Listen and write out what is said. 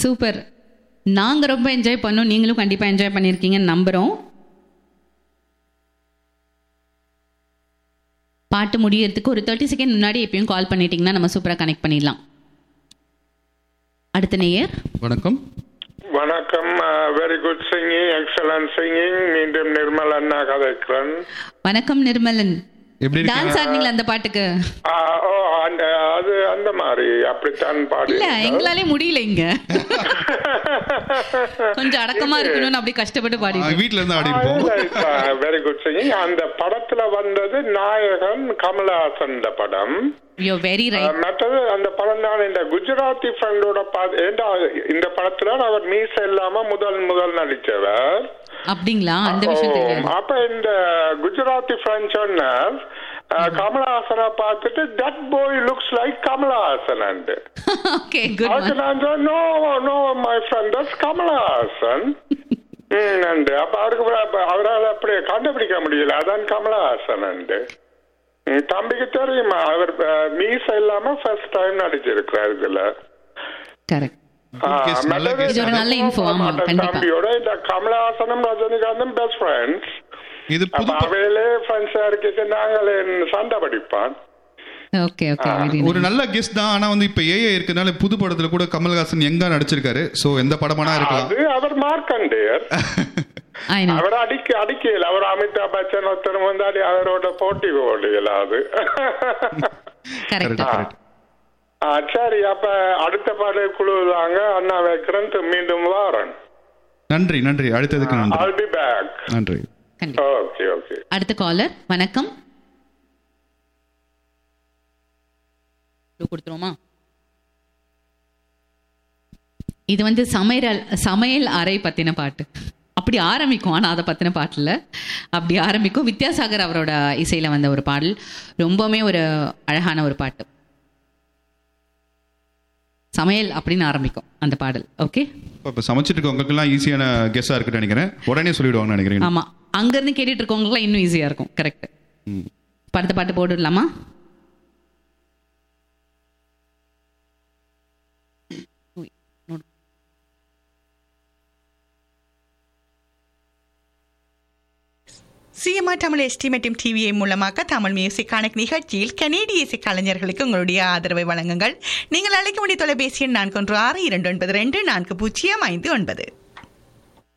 Super நாங்க ரொம்ப enjoy பண்ணோம் நீங்களும் கண்டிப்பா என்ஜாய் பண்ணியிருக்கீங்கன்னு நம்புறோம் பாட்டு முடியறதுக்கு ஒரு தேர்ட்டி செகண்ட் முன்னாடி எப்பயும் கால் பண்ணிட்டீங்கன்னா நம்ம சூப்பரா கனெக்ட் பண்ணிடலாம் அடுத்த நேயர் வணக்கம் வணக்கம் very good singing excellent singing மீண்டும் நிர்மல் அண்ணா கதைக்கிறேன் வணக்கம் நிர்மலன் எப்படி இருக்கீங்க டான்ஸ் ஆடுனீங்களா அந்த பாட்டுக்கு ஆ, ஓ அந்த அது அந்த மாதிரி அப்படித்தான் பாடி இல்ல எங்களாலே முடியல இங்க கொஞ்சம் அடக்கமா இருக்கணும்னு அப்படி கஷ்டப்பட்டு பாடி ஆ, வீட்ல இருந்து ஆடி இருப்போம் வெரி குட் சிங்கிங் அந்த படத்துல வந்தது நாயகன் கமலஹாசன் இந்த படம் யோ வெரி ஆ, ரைட் மற்றது அந்த படம் தான் இந்த குஜராத்தி ஃப்ரெண்டோட ஏண்டா இந்த படத்துல அவர் மீச இல்லாம முதல் முதல் நடிச்சவர் அப்படிங்களா அந்த விஷயம் ஓ, தெரியாது அப்ப இந்த குஜராத்தி ஃப்ரெண்ட் சொன்னார் அஹ், கமலஹாசனை பார்த்துட்டு that boy looks like Kamal Haasan and okay good அதுக்கு நான் சொன்னேன் no no my friend that's Kamal Haasan ம், அண்டு அப்ப அவருக்கு அப்புறம் அப்ப அவரால் அப்படி கண்டுபிடிக்க முடியல அதான் கமலஹாசன் அண்டு ம், தம்பிக்கு தெரியுமா அவர் அஹ், மீச இல்லாம ஃபர்ஸ்ட் டைம் நடிச்சிருக்கிறார் இதுல கரெக்ட் ஆ, Guess, நல்ல மற்றது guess. இது ஒரு நல்ல info, ஆமா, மற்ற கண்டிப்பா. தம்பியோட இந்த கமலஹாசனும் ரஜினிகாந்தும் பெஸ்ட் ஃப்ரெண்ட்ஸ் இது அப்ப புது ப- அவையிலே ஃப்ரெண்ட்ஸா இருக்க நாங்களே சண்டை படிப்பான் ஓகே ஓகே வெரி ஒரு நல்ல கெஸ்ட் தான் ஆனா வந்து இப்ப ஏஐ இருக்கனால புது படத்துல கூட கமல்ஹாசன் எங்க நடிச்சிருக்காரு சோ எந்த படமானா இருக்கலாம் அது அவர் மார்க்கண்டேயர் ஐ நோ அவர் அடிக்க அடிக்கல அவர் அமிதாப் பச்சன் ஒருத்தர் வந்தாடி அவரோட போட்டி ஓடியல அது கரெக்ட் கரெக்ட் கரெக்ட் ஆ, சரி அப்ப அடுத்த பாடு குழுதாங்க அண்ணா வைக்கிறேன் மீண்டும் வாரன் நன்றி நன்றி அடுத்ததுக்கு நன்றி ஆல் பி பேக் நன்றி கண்டிப்பா ஓகே ஓகே அடுத்த காலர் வணக்கம் கொடுத்துருவோமா இது வந்து சமையல் சமையல் அறை பத்தின பாட்டு அப்படி ஆரம்பிக்கும் ஆனால் அதை பற்றின பாட்டில் அப்படி ஆரம்பிக்கும் வித்யாசாகர் அவரோட இசையில் வந்த ஒரு பாடல் ரொம்பவுமே ஒரு அழகான ஒரு பாட்டு சமையல் அப்படின்னு ஆரம்பிக்கும் அந்த பாடல் ஓகே இப்ப இப்ப சமைச்சிட்டு இருக்கவங்களுக்கு எல்லாம் ஈஸியான கெஸ்ஸா இருக்குன்னு நினைக்கிறேன் உடனே சொல்லிடுவாங்கன்னு நினைக்கிறேன் ஆமாம் அங்கேருந்து கேட்டுட்டு இருக்கவங்களுக்குலாம் இன்னும் ஈஸியாக இருக்கும் கரெக்ட் ம். அடுத்த பாட்டு போட்டுடலாமா சிஎம்ஆர் தமிழ் எஸ்டிமேட்டிவ் டிவிஐ மூலமாக தமிழ் மியூசிக் கணக்கு நிகழ்ச்சியில் கனேடிய இசை கலைஞர்களுக்கு உங்களுடைய ஆதரவை வழங்குங்கள் நீங்கள் அழைக்க வேண்டிய தொலைபேசி எண் நான்கு ஒன்று ஆறு இரண்டு ஒன்பது ரெண்டு நான்கு பூஜ்ஜியம் ஐந்து ஒன்பது